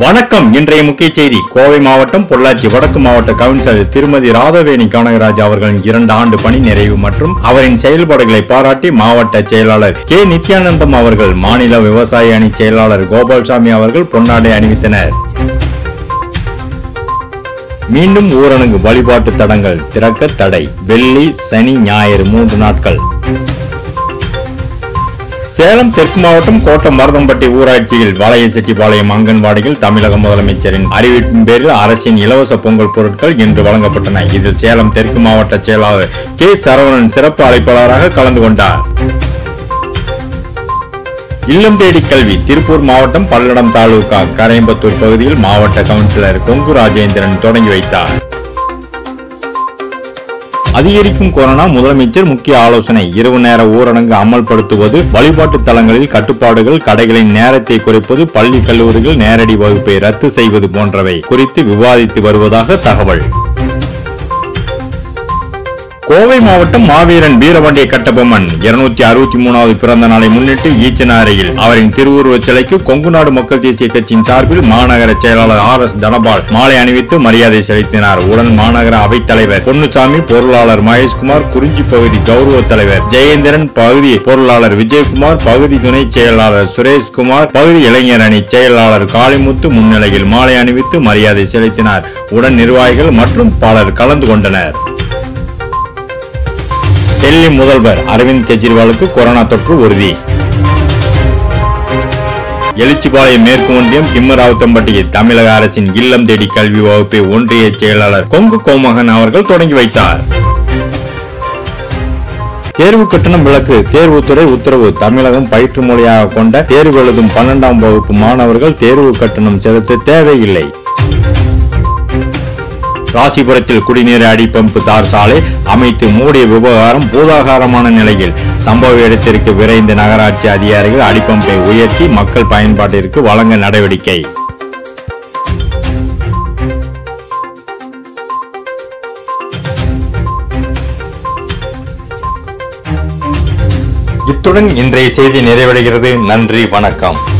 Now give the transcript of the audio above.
வணக்கம் இன்றைய முக்கிய செய்தி கோவை மாவட்டம் பொள்ளாச்சி வடக்கு மாவட்ட கவுன்சிலர் திருமதி ராதவேணி கனகராஜ் அவர்களின் இரண்டு ஆண்டு பணி நிறைவு மற்றும் அவரின் செயல்பாடுகளை பாராட்டி மாவட்ட செயலாளர் கே நித்யானந்தம் அவர்கள் மாநில விவசாய அணி செயலாளர் கோபால்சாமி அவர்கள் பொன்னாடை அணிவித்தனர் மீண்டும் ஊரடங்கு வழிபாட்டு தடங்கள் திறக்க தடை வெள்ளி சனி ஞாயிறு மூன்று நாட்கள் சேலம் தெற்கு மாவட்டம் கோட்டம் மருதம்பட்டி ஊராட்சியில் வாளையசெட்டிப்பாளையம் அங்கன்வாடியில் தமிழக முதலமைச்சரின் அறிவிப்பின் பேரில் அரசின் இலவச பொங்கல் பொருட்கள் இன்று வழங்கப்பட்டன இதில் சேலம் தெற்கு மாவட்ட செயலாளர் கே சரவணன் சிறப்பு அழைப்பாளராக கலந்து கொண்டார் இல்லம் தேடி கல்வி திருப்பூர் மாவட்டம் பல்லடம் தாலுகா கரையம்பத்தூர் பகுதியில் மாவட்ட கவுன்சிலர் கொங்கு ராஜேந்திரன் தொடங்கி வைத்தார் அதிகரிக்கும் கொரோனா முதலமைச்சர் முக்கிய ஆலோசனை இரவு நேர ஊரடங்கு அமல்படுத்துவது வழிபாட்டு தலங்களில் கட்டுப்பாடுகள் கடைகளின் நேரத்தை குறைப்பது பள்ளி கல்லூரிகள் நேரடி வகுப்பை ரத்து செய்வது போன்றவை குறித்து விவாதித்து வருவதாக தகவல் கோவை மாவட்டம் மாவீரன் வீரபாண்டிய கட்டபொம்மன் இருநூத்தி அறுபத்தி மூணாவது பிறந்த நாளை முன்னிட்டு ஈச்சனாரையில் அவரின் திருவுருவச் சிலைக்கு கொங்குநாடு மக்கள் தேசிய கட்சியின் சார்பில் மாநகர செயலாளர் ஆர் எஸ் தனபால் மாலை அணிவித்து மரியாதை செலுத்தினார் உடன் மாநகர அவைத் தலைவர் பொன்னுசாமி பொருளாளர் மகேஷ்குமார் குறிஞ்சி பகுதி கௌரவ தலைவர் ஜெயேந்திரன் பகுதி பொருளாளர் விஜயகுமார் பகுதி துணை செயலாளர் சுரேஷ்குமார் பகுதி இளைஞர் அணி செயலாளர் காளிமுத்து முன்னிலையில் மாலை அணிவித்து மரியாதை செலுத்தினார் உடன் நிர்வாகிகள் மற்றும் பலர் கலந்து கொண்டனர் டெல்லி முதல்வர் அரவிந்த் கெஜ்ரிவாலுக்கு கொரோனா தொற்று உறுதி எழுச்சிபாளையம் மேற்கு ஒன்றியம் கிம்மராவுத்தம்பட்டியில் தமிழக அரசின் இல்லம் தேடி கல்வி வகுப்பை ஒன்றிய செயலாளர் கொங்கு கோமகன் அவர்கள் தொடங்கி வைத்தார் தேர்வு கட்டணம் விலக்கு தேர்வுத்துறை உத்தரவு தமிழகம் பயிற்று மொழியாக கொண்ட தேர்வு எழுதும் பன்னெண்டாம் வகுப்பு மாணவர்கள் தேர்வு கட்டணம் செலுத்த தேவையில்லை ராசிபுரத்தில் குடிநீர் அடிப்பம்பு தார் சாலை அமைத்து மூடிய விவகாரம் பூதாகாரமான நிலையில் சம்பவ இடத்திற்கு விரைந்த நகராட்சி அதிகாரிகள் அடிப்பம்பை உயர்த்தி மக்கள் பயன்பாட்டிற்கு வழங்க நடவடிக்கை இத்துடன் இன்றைய செய்தி நிறைவடைகிறது நன்றி வணக்கம்